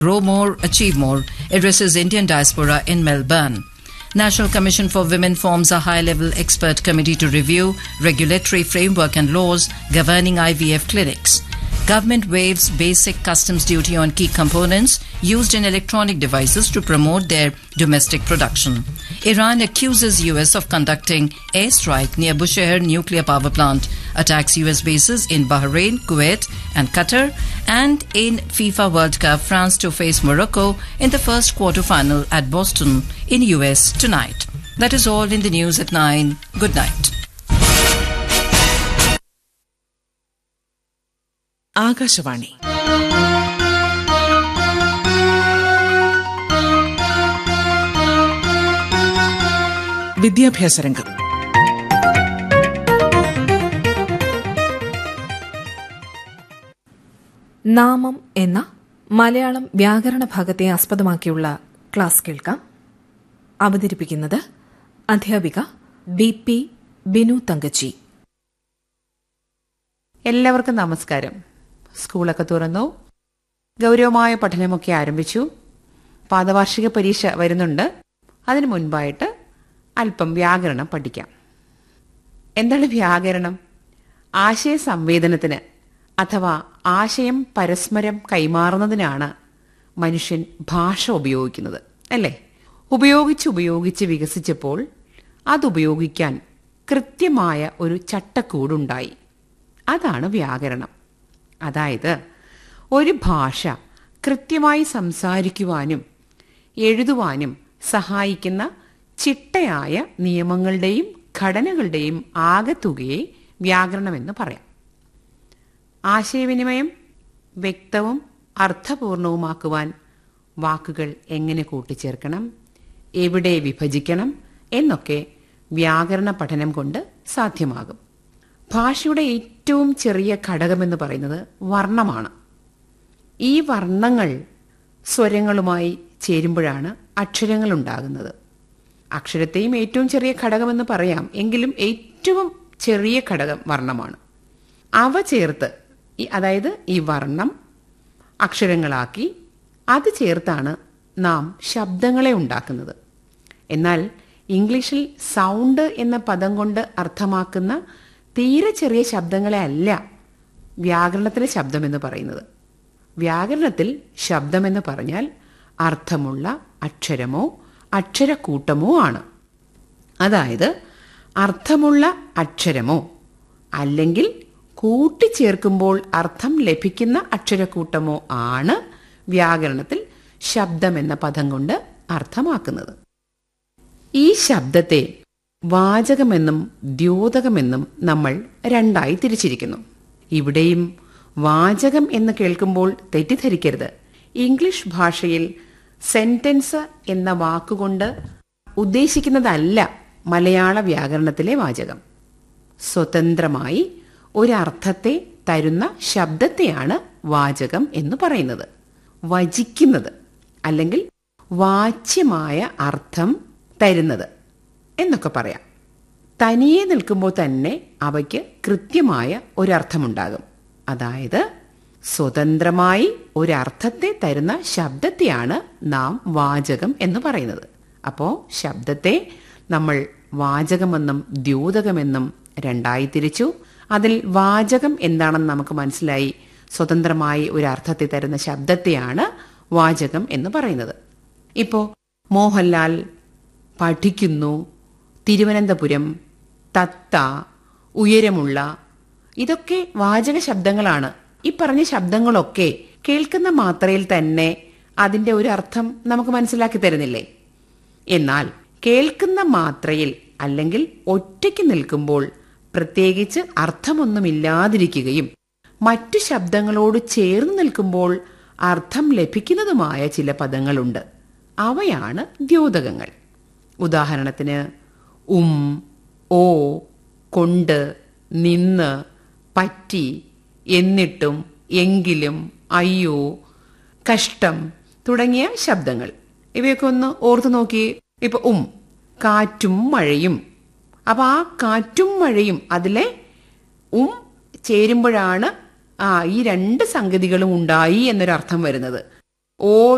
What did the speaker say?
Grow More, Achieve More addresses Indian diaspora in Melbourne. National Commission for Women forms a high-level expert committee to review regulatory framework and laws governing IVF clinics. Government waives basic customs duty on key components used in electronic devices to promote their domestic production. Iran accuses US of conducting airstrike near Bushehr nuclear power plant, attacks US bases in Bahrain, Kuwait and Qatar, and in FIFA World Cup, France to face Morocco in the first quarter-final at Boston in US tonight. That is all in the news at 9. Good night. Akashvani വിദ്യാഭ്യാസ രംഗം നാമം എന്ന മലയാളം വ്യാകരണ ഭാഗത്തെ ആസ്പദമാക്കിയുള്ള class കേൾക്കാം അവതരിപ്പിക്കുന്നത് അധ്യാപിക B P Binu തങ്കച്ചി എല്ലാവർക്കും നമസ്കാരം സ്കൂളൊക്കെ തുറന്നു ഗൗരവമായ പഠനമൊക്കെ ആരംഭിച്ചു പാദവാർഷിക പരീക്ഷ വരുന്നുണ്ട് അതിനു മുൻപായിട്ട് അല്പം വ്യാകരണം പഠിക്കാം എന്താണ് വ്യാകരണം ആശയ സംവേദനത്തിന് അഥവാ ആശയം പരസ്പരം കൈമാറുന്നതിനാണ് മനുഷ്യൻ ഭാഷ ഉപയോഗിക്കുന്നത് അല്ലേ ഉപയോഗിച്ച് ഉപയോഗിച്ച് വികസിച്ചപ്പോൾ അതുപയോഗിക്കാൻ കൃത്യമായ ഒരു ചട്ടക്കൂടുണ്ടായി അതാണ് വ്യാകരണം അതായത് ഒരു ഭാഷ കൃത്യമായി സംസാരിക്കുവാനും എഴുതുവാനും സഹായിക്കുന്ന ചിട്ടയായ നിയമങ്ങളുടെയും ഘടനകളുടെയും ആകത്തുകയെ വ്യാകരണമെന്ന് പറയാം ആശയവിനിമയം വ്യക്തവും അർത്ഥപൂർണവുമാക്കുവാൻ വാക്കുകൾ എങ്ങനെ കൂട്ടിച്ചേർക്കണം എവിടെ വിഭജിക്കണം എന്നൊക്കെ വ്യാകരണ പഠനം കൊണ്ട് സാധ്യമാകും ഭാഷയുടെ ഏറ്റവും ചെറിയ ഘടകമെന്ന് പറയുന്നത് വർണ്ണമാണ് ഈ വർണ്ണങ്ങൾ സ്വരങ്ങളുമായി ചേരുമ്പോഴാണ് അക്ഷരങ്ങൾ ഉണ്ടാകുന്നത് അക്ഷരത്തെയും ഏറ്റവും ചെറിയ ഘടകമെന്ന് പറയാം എങ്കിലും ഏറ്റവും ചെറിയ ഘടകം വർണ്ണമാണ് അവ ചേർത്ത് ഈ അതായത് ഈ വർണ്ണം അക്ഷരങ്ങളാക്കി അത് ചേർത്താണ് നാം ശബ്ദങ്ങളെ ഉണ്ടാക്കുന്നത് എന്നാൽ ഇംഗ്ലീഷിൽ സൗണ്ട് എന്ന പദം കൊണ്ട് അർത്ഥമാക്കുന്ന തീരെ ചെറിയ ശബ്ദങ്ങളെ അല്ല വ്യാകരണത്തിലെ ശബ്ദമെന്ന് പറയുന്നത് വ്യാകരണത്തിൽ ശബ്ദമെന്ന് പറഞ്ഞാൽ അർത്ഥമുള്ള അക്ഷരമോ അക്ഷരക്കൂട്ടമോ ആണ് അതായത് അർത്ഥമുള്ള അക്ഷരമോ അല്ലെങ്കിൽ കൂട്ടിച്ചേർക്കുമ്പോൾ അർത്ഥം ലഭിക്കുന്ന അക്ഷരക്കൂട്ടമോ ആണ് വ്യാകരണത്തിൽ ശബ്ദം എന്ന പദം കൊണ്ട് അർത്ഥമാക്കുന്നത് ഈ ശബ്ദത്തെ വാചകമെന്നും ദ്യോതകമെന്നും നമ്മൾ രണ്ടായി തിരിച്ചിരിക്കുന്നു ഇവിടെയും വാചകം എന്ന് കേൾക്കുമ്പോൾ തെറ്റിദ്ധരിക്കരുത് ഇംഗ്ലീഷ് ഭാഷയിൽ സെന്റൻസ് എന്ന വാക്കുകൊണ്ട് ഉദ്ദേശിക്കുന്നതല്ല മലയാള വ്യാകരണത്തിലെ വാചകം സ്വതന്ത്രമായി ഒരർത്ഥത്തെ തരുന്ന ശബ്ദത്തെയാണ് വാചകം എന്ന് പറയുന്നത് വചിക്കുന്നത് അല്ലെങ്കിൽ വാച്യമായ അർത്ഥം തരുന്നത് എന്നൊക്കെ പറയാം തനിയെ നിൽക്കുമ്പോൾ തന്നെ അവയ്ക്ക് കൃത്യമായ ഒരർത്ഥമുണ്ടാകും അതായത് സ്വതന്ത്രമായി ഒരർത്ഥത്തെ തരുന്ന ശബ്ദത്തെയാണ് നാം വാചകം എന്ന് പറയുന്നത് അപ്പോൾ ശബ്ദത്തെ നമ്മൾ വാചകമെന്നും ദ്യോതകമെന്നും രണ്ടായി തിരിച്ചു അതിൽ വാചകം എന്താണെന്ന് നമുക്ക് മനസ്സിലായി സ്വതന്ത്രമായി ഒരു അർത്ഥത്തെ തരുന്ന ശബ്ദത്തെയാണ് വാചകം എന്ന് പറയുന്നത് ഇപ്പോ മോഹൻലാൽ പഠിക്കുന്നു തിരുവനന്തപുരം തത്ത ഉയരമുള്ള ഇതൊക്കെ വാചക ശബ്ദങ്ങളാണ് ഈ പറഞ്ഞ ശബ്ദങ്ങളൊക്കെ കേൾക്കുന്ന മാത്രയിൽ തന്നെ അതിന്റെ ഒരു അർത്ഥം നമുക്ക് മനസ്സിലാക്കി തരുന്നില്ലേ എന്നാൽ കേൾക്കുന്ന മാത്രയിൽ അല്ലെങ്കിൽ ഒറ്റയ്ക്ക് നിൽക്കുമ്പോൾ പ്രത്യേകിച്ച് അർത്ഥമൊന്നുമില്ലാതിരിക്കുകയും മറ്റു ശബ്ദങ്ങളോട് ചേർന്ന് നിൽക്കുമ്പോൾ അർത്ഥം ലഭിക്കുന്നതുമായ ചില പദങ്ങളുണ്ട് അവയാണ് ദ്യോതകങ്ങൾ ഉദാഹരണത്തിന് ഉം ഓ കൊണ്ട് നിന്ന് പറ്റി എന്നിട്ടും എങ്കിലും അയ്യോ കഷ്ടം തുടങ്ങിയ ശബ്ദങ്ങൾ ഇവയൊക്കെ ഒന്ന് ഓർത്തു നോക്കി ഇപ്പൊ ഉം കാറ്റും മഴയും അപ്പൊ ആ കാറ്റും മഴയും അതിലെ ഉം ചേരുമ്പോഴാണ് ആ ഈ രണ്ട് സംഗതികളും ഉണ്ടായി എന്നൊരർത്ഥം വരുന്നത് ഓ